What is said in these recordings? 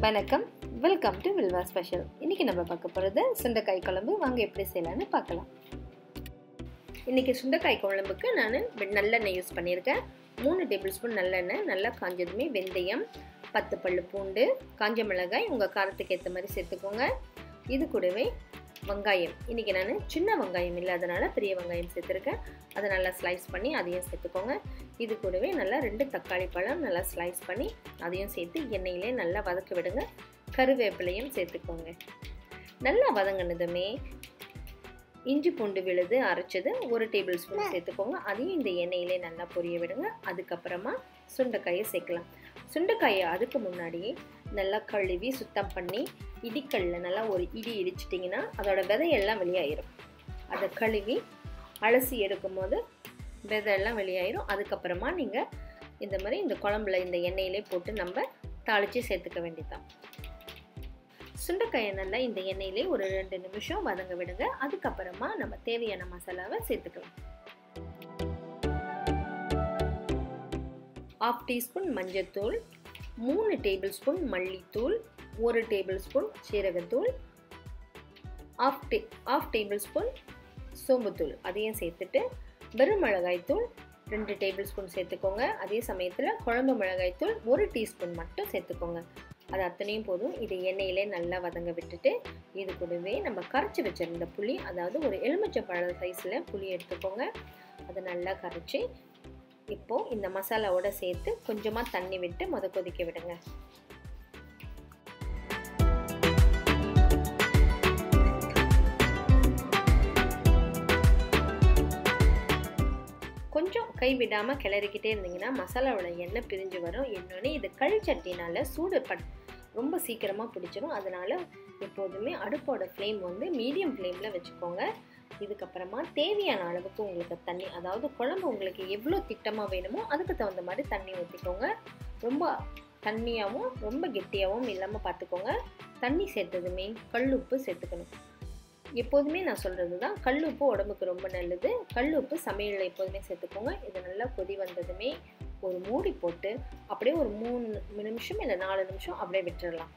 வணக்கம் welcome to Vilva special இன்னைக்கு நம்ம பார்க்க போகிறது சுண்டைக்காய் குழம்பு வாங்க எப்படி செய்யலாம்னு பார்க்கலாம் இன்னைக்கு சுண்டைக்காய் குழம்புக்கு நான் நல்லெண்ணெய் யூஸ் பண்ணியிருக்கேன் மூணு டேபிள் ஸ்பூன் நல்லெண்ணெய் நல்லா காஞ்சதுமே வெந்தயம் பத்து பல்லு பூண்டு காஞ்ச மிளகாய் உங்கள் காரத்துக்கு ஏற்ற மாதிரி சேர்த்துக்கோங்க இது கூடவே வெங்காயம் இன்றைக்கி நான் சின்ன வெங்காயம் இல்லாதனால பெரிய வெங்காயம் சேர்த்துருக்கேன் அதை நல்லா ஸ்லைஸ் பண்ணி அதையும் சேர்த்துக்கோங்க இது கூடவே நல்லா ரெண்டு தக்காளி பழம் நல்லா ஸ்லைஸ் பண்ணி அதையும் சேர்த்து எண்ணெயிலே நல்லா வதக்க விடுங்க கருவேப்பிலையும் சேர்த்துக்கோங்க நல்லா வதங்கினதுமே இஞ்சி பூண்டு விழுது அரைச்சது ஒரு டேபிள் ஸ்பூன் சேர்த்துக்கோங்க அதையும் இந்த எண்ணெயிலே நல்லா பொரிய விடுங்க அதுக்கப்புறமா சுண்டைக்காயை சேர்க்கலாம் சுண்டைக்காயை அதுக்கு முன்னாடியே நல்லா கழுவி சுத்தம் பண்ணி இடிக்கல்ல நல்லா ஒரு இடி இடிச்சிட்டிங்கன்னா அதோட விதையெல்லாம் வெளியாயிரும் அதை கழுவி அலசி எடுக்கும் போது விதையெல்லாம் வெளியாயிரும் அதுக்கப்புறமா நீங்கள் இந்த மாதிரி இந்த குழம்புல இந்த எண்ணெயிலே போட்டு நம்ம தாளித்து சேர்த்துக்க வேண்டியதான் சுண்டைக்காயை நல்லா இந்த எண்ணெயிலே ஒரு ரெண்டு நிமிஷம் வதங்க விடுங்க அதுக்கப்புறமா நம்ம தேவையான மசாலாவை சேர்த்துக்கலாம் ஆஃப் டீஸ்பூன் மஞ்சத்தூள் மூணு டேபிள் ஸ்பூன் மல்லித்தூள் ஒரு டேபிள் ஸ்பூன் சீரகத்தூள் ஆஃப் டே ஆஃப் டேபிள் ஸ்பூன் சோம்புத்தூள் அதையும் சேர்த்துட்டு வெறும் மிளகாய்த்தூள் ரெண்டு டேபிள் ஸ்பூன் சேர்த்துக்கோங்க அதே சமயத்தில் குழம்பு மிளகாய்த்தூள் ஒரு டீஸ்பூன் மட்டும் சேர்த்துக்கோங்க அது அத்தனையும் போதும் இது எண்ணெயிலே நல்லா வதங்க விட்டுட்டு இது கூடவே நம்ம கரைச்சி வச்சுருந்த புளி அதாவது ஒரு எலுமிச்சை பழ சைஸில் புளி எடுத்துக்கோங்க அதை நல்லா கரைச்சி இப்போது இந்த மசாலாவோட சேர்த்து கொஞ்சமாக தண்ணி விட்டு முத கொதிக்க விடுங்க கொஞ்சம் கை விடாமல் கிளறிக்கிட்டே இருந்தீங்கன்னா மசாலாவோட எண்ணெய் பிரிஞ்சு வரும் இன்னொன்று இது கல் சட்டினால சூடு பட் ரொம்ப சீக்கிரமாக பிடிச்சிரும் அதனால் எப்போதுமே அடுப்போட ஃப்ளேம் வந்து மீடியம் ஃப்ளேமில் வச்சுக்கோங்க இதுக்கப்புறமா தேவையான அளவுக்கு உங்களுக்கு தண்ணி அதாவது குழம்பு உங்களுக்கு எவ்வளோ திட்டமாக வேணுமோ அதுக்கு தகுந்த மாதிரி தண்ணி ஊற்றிக்கோங்க ரொம்ப தண்ணியாகவும் ரொம்ப கெட்டியாகவும் இல்லாமல் பார்த்துக்கோங்க தண்ணி சேர்த்ததுமே கல் உப்பு சேர்த்துக்கணும் எப்போதுமே நான் சொல்கிறது தான் கல் உப்பு உடம்புக்கு ரொம்ப நல்லது கல் உப்பு சமையலில் எப்போதுமே சேர்த்துக்கோங்க இது நல்லா கொதி வந்ததுமே ஒரு மூடி போட்டு அப்படியே ஒரு மூணு நிமிஷம் இல்லை நாலு நிமிஷம் அப்படியே விட்டுடலாம்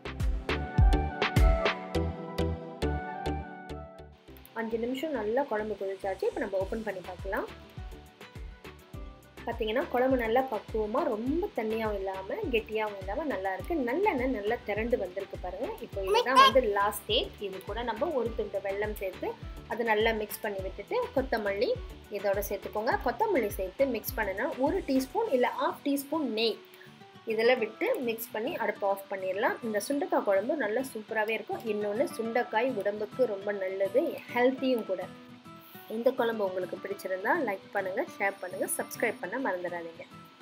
அஞ்சு நிமிஷம் நல்லா குழம்பு கொதிச்சாச்சு இப்போ நம்ம ஓப்பன் பண்ணி பார்க்கலாம் பார்த்தீங்கன்னா குழம்பு நல்லா பக்குவமாக ரொம்ப தண்ணியாகவும் இல்லாமல் கெட்டியாகவும் இல்லாமல் நல்லா இருக்குது நல்லெண்ணெய் நல்லா திரண்டு வந்திருக்கு பாருங்கள் இப்போ இதுதான் வந்து லாஸ்ட் ஸ்டேஜ் இது கூட நம்ம ஒரு துண்டு வெல்லம் சேர்த்து அது நல்லா மிக்ஸ் பண்ணி விட்டுட்டு கொத்தமல்லி இதோட சேர்த்துக்கோங்க கொத்தமல்லி சேர்த்து மிக்ஸ் பண்ணினா ஒரு டீஸ்பூன் இல்லை ஆஃப் டீஸ்பூன் நெய் இதில் விட்டு மிக்ஸ் பண்ணி அடுப்பு ஆஃப் பண்ணிடலாம் இந்த சுண்டைக்காய் குழம்பு நல்லா சூப்பராகவே இருக்கும் இன்னொன்று சுண்டைக்காய் உடம்புக்கு ரொம்ப நல்லது ஹெல்த்தியும் கூட இந்த குழம்பு உங்களுக்கு பிடிச்சிருந்தா லைக் பண்ணுங்கள் ஷேர் பண்ணுங்கள் சப்ஸ்கிரைப் பண்ண மறந்துடாதீங்க